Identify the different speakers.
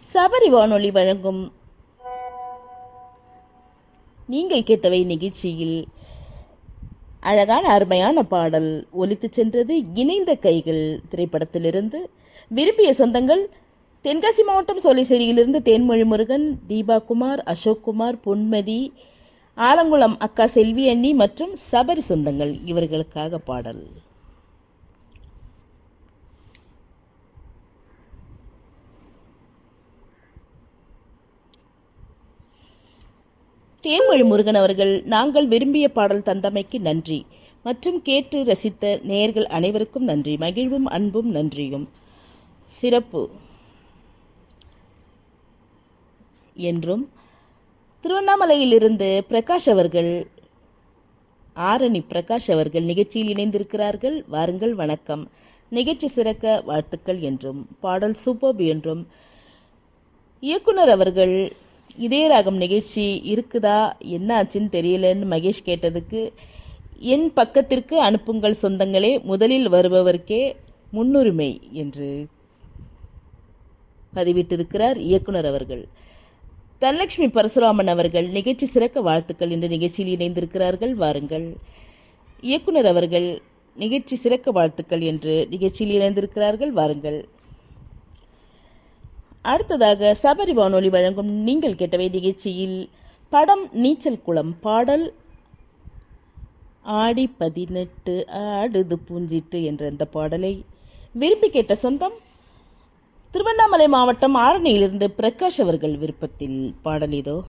Speaker 1: சபரி வானொலி வழங்கும் நீங்கள் கேட்டவை நிகழ்ச்சியில் அழகான அருமையான பாடல் ஒலித்துச் சென்றது இணைந்த கைகள் திரைப்படத்திலிருந்து விரும்பிய சொந்தங்கள் தென்காசி மாவட்டம் சோலைசேரியிலிருந்து தேன்மொழி முருகன் தீபா குமார் அசோக் குமார் பொன்மதி ஆலங்குளம் அக்கா செல்வி அண்ணி மற்றும் சபரி சொந்தங்கள் இவர்களுக்காக பாடல் தேன்மொழி முருகன் அவர்கள் நாங்கள் விரும்பிய பாடல் தந்தமைக்கு நன்றி மற்றும் கேட்டு ரசித்த நேயர்கள் அனைவருக்கும் நன்றி மகிழ்வும் அன்பும் நன்றியும் சிறப்பு என்றும் திருவண்ணாமலையிலிருந்து பிரகாஷ் அவர்கள் ஆரணி பிரகாஷ் அவர்கள் நிகழ்ச்சியில் இணைந்திருக்கிறார்கள் வாருங்கள் வணக்கம் நிகழ்ச்சி சிறக்க வாழ்த்துக்கள் என்றும் பாடல் சூப்பர்ப் என்றும் இயக்குனர் அவர்கள் இதே ராகம் நிகழ்ச்சி இருக்குதா என்ன ஆச்சுன்னு தெரியலன்னு மகேஷ் கேட்டதுக்கு என் பக்கத்திற்கு அனுப்புங்கள் சொந்தங்களே முதலில் வருபவருக்கே முன்னுரிமை என்று பதிவிட்டிருக்கிறார் இயக்குனர் அவர்கள் தனலட்சுமி பரசுராமன் அவர்கள் நிகழ்ச்சி சிறக்க வாழ்த்துக்கள் என்ற நிகழ்ச்சியில் இணைந்திருக்கிறார்கள் வாருங்கள் இயக்குனர் அவர்கள் நிகழ்ச்சி சிறக்க வாழ்த்துக்கள் என்று நிகழ்ச்சியில் இணைந்திருக்கிறார்கள் வாருங்கள் அடுத்ததாக சபரி வானொலி வழங்கும் நீங்கள் கேட்டவை நிகழ்ச்சியில் படம் நீச்சல் குளம் பாடல் ஆடி பதினெட்டு ஆடுது பூஞ்சிட்டு என்ற அந்த பாடலை விரும்பி கேட்ட சொந்தம் திருவண்ணாமலை மாவட்டம் ஆரணியிலிருந்து பிரகாஷ் அவர்கள் விருப்பத்தில் பாடல் இதோ